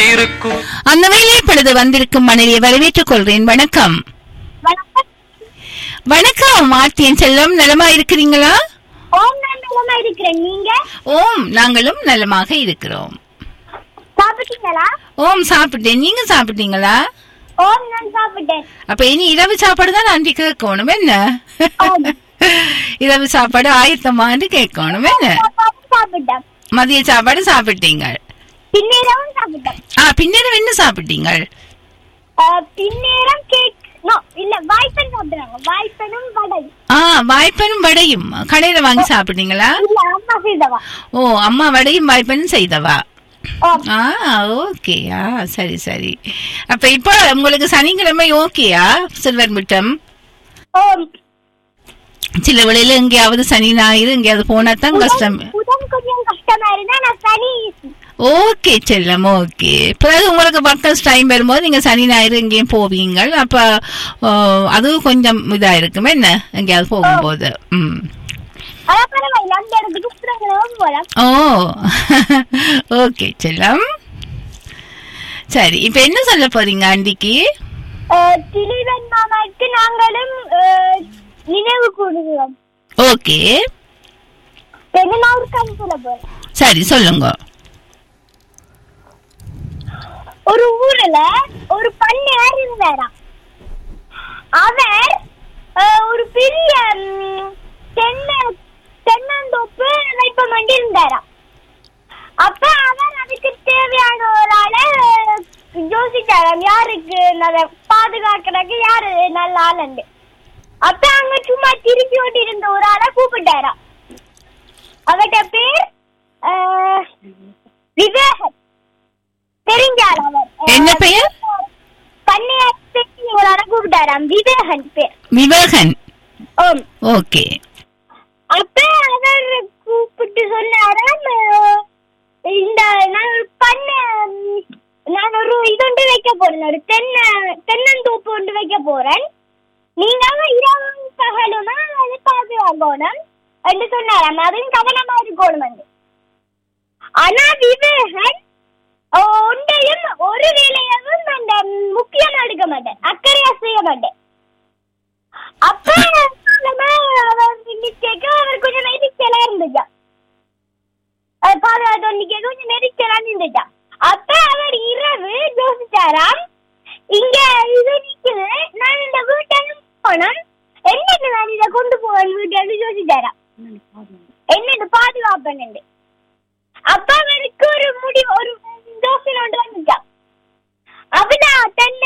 இருக்கும் அந்த வேலை இப்பொழுது வந்திருக்கும் மனைவியை வரவேற்றுக் கொள்கிறேன் வணக்கம் வணக்கம் வணக்கம் மார்த்தியன் செல்லம் நலமா இருக்கிறீங்களா ஓம் நான் நலமா இருக்கிறேன் நீங்க ஓம் நாங்களும் நலமாக இருக்கிறோம் சாப்பிட்டீங்களா ஓம் சாப்பிட்டேன் நீங்க சாப்பிட்டீங்களா ஓம் நான் சாப்பிட்டேன் அப்ப இனி இரவு சாப்பாடு தான் நன்றி கேட்கணும் என்ன ஆம். இரவு சாப்பாடு ஆயத்தமான்னு கேட்கணும் என்ன சாப்பாடு சாப்பிட்டேன் மதிய சாப்பாடு சாப்பிட்டீங்க பின்னேரமும் சாப்பிட்டேன் ஆ பின்னரும் என்ன சாப்பிட்டீங்க அஹ், பின்னேரம் கேக் நோ இல்ல வாய்ப்பன் சாப்பிடுறாங்க வாய்ப்பனும் வடை ஆ வாய்ப்பனும் வடையும் கடையில வாங்கி சாப்பிட்டீங்களா இல்ல அம்மா செய்தவா ஓ அம்மா வடையும் வாய்ப்பனும் செய்தவா ஆம். ஆ ஓகே ஆ சரி சரி அப்ப இப்போ உங்களுக்கு சனிக்கிழமை ஓகேயா சில்வர் மிட்டம் ஓம் சில வேளையில எங்கேயாவது சனி ஞாயிறு எங்கேயாவது போனா தான் கஷ்டம் புதன் புதன் கொஞ்சம் கஷ்டமா இருந்தா நான் சனி ஓகே செல்லம் ஓகே பிறகு உங்களுக்கு பக்கஸ் டைம் வரும்போது நீங்க சனி ஞாயிறு எங்கேயும் போவீங்க அப்ப ஆ, அது கொஞ்சம் இதா இருக்கும் என்ன எங்கேயாவது போகும்போது ம் அதான் பரவாயில்ல அந்த இடத்துக்கு புதன்கிழமை போலாம் ஓ ஓகே செல்லம் சரி இப்ப என்ன சொல்ல போறீங்க ஆண்டிக்கு அஹ், திலீபன் மாமாவுக்கு நாங்களும் அஹ், நினைவு கூறுகிறோம் ஓகே என்ன நான் ஒரு கதை சொல்ல போறேன் சரி சொல்லுங்க ஒரு ஊர்ல ஒரு பண்ணையார் இருந்தாராம் அவர் அஹ், ஒரு பெரிய ம், தென்னை தென்னந்தோப்பு வைப்ப வேண்டி இருந்தாராம் அப்ப அவர் அதுக்கு தேவையான ஒரு ஆளை யோசிச்சாராம் யாருக்கு அதை பாதுகாக்கிறதுக்கு யாரு நல்ல ஆளுண்டு அப்ப அங்க சும்மா திருப்பி ஓட்டி இருந்த ஒரு ஆளை கூப்பிட்டாராம் அவர்கிட்ட பேர் அஹ், விவேகன் தெரிஞ்சார் அவர் என்ன பெயர்? பண்ணையார் ஒரு ஆளை கூப்பிட்டாராம் விவேகன் பேர் விவேகன் ஆம் ஓகே அப்ப அவர் கூப்பிட்டு சொன்னாராம் அஹ், இந்த நான் ஒரு பண்ண ம், நான் ஒரு இது ஒன்று வைக்க போறேன் ஒரு தென்னை தென்னந்தோப்பு ஒன்று வைக்க போறேன் நீங்க இரவும் பகலுமா அதை பாதுகாக்கணும் என்று சொன்னாராம் அதுவும் கவனமா இருக்கணும் என்று ஆனா விவேகன் ஒன்றையும் ஒரு வேலையவும் அந்த முக்கியமா எடுக்க மாட்டேன் அக்கறையா செய்ய மாட்டேன் அப்ப நம்ம அவர் கேட்க அவர் கொஞ்சம் நெரிச்சலா இருந்துச்சா அது பாதுகாத்து நிக்க கொஞ்சம் நெரிச்சலா இருந்துச்சா அப்ப அவர் இரவு யோசிச்சாராம் இங்க இது நிக்குது நான் இந்த வீட்டையும் போனோம் என்னென்ன நான் இதை கொண்டு போவேன் வீட்டுக்கு யோசிச்சாராம் என்னென்ன பாதுகாப்பேன் அப்ப அவருக்கு ஒரு முடி ஒரு யோசனை ஒன்று வந்துச்சா அப்படிதான் தன்